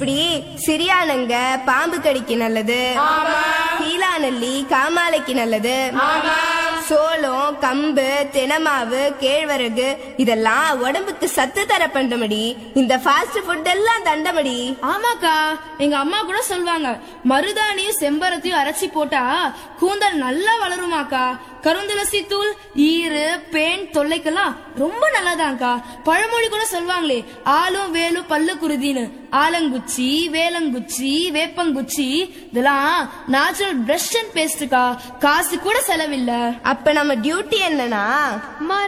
இப்படி சிறியானங்க பாம்பு கடிக்கு நல்லது கீழாநெல்லி காமாலைக்கு நல்லது சோளம் கம்பு தினமாவு கேழ்வரகு இதெல்லாம் உடம்புக்கு சத்து தர பண்டமடி இந்த ஃபாஸ்ட் ஃபுட் எல்லாம் தண்டமடி ஆமாக்கா எங்க அம்மா கூட சொல்வாங்க மருதாணியும் செம்பருத்தியும் அரைச்சி போட்டா கூந்தல் நல்லா வளருமாக்கா கருந்துளசி தூள் ஈரு பேன் தொல்லைக்கெல்லாம் ரொம்ப நல்லதாங்க்கா பழமொழி கூட சொல்வாங்களே ஆளும் வேலும் பல்லு குருதின்னு ஆலங்குச்சி வேலங்குச்சி வேப்பங்குச்சி இதெல்லாம் நேச்சுரல் பிரஷ் அண்ட் பேஸ்டுக்கா காசு கூட செலவில்லை அப்ப நம்ம டியூட்டி என்னன்னா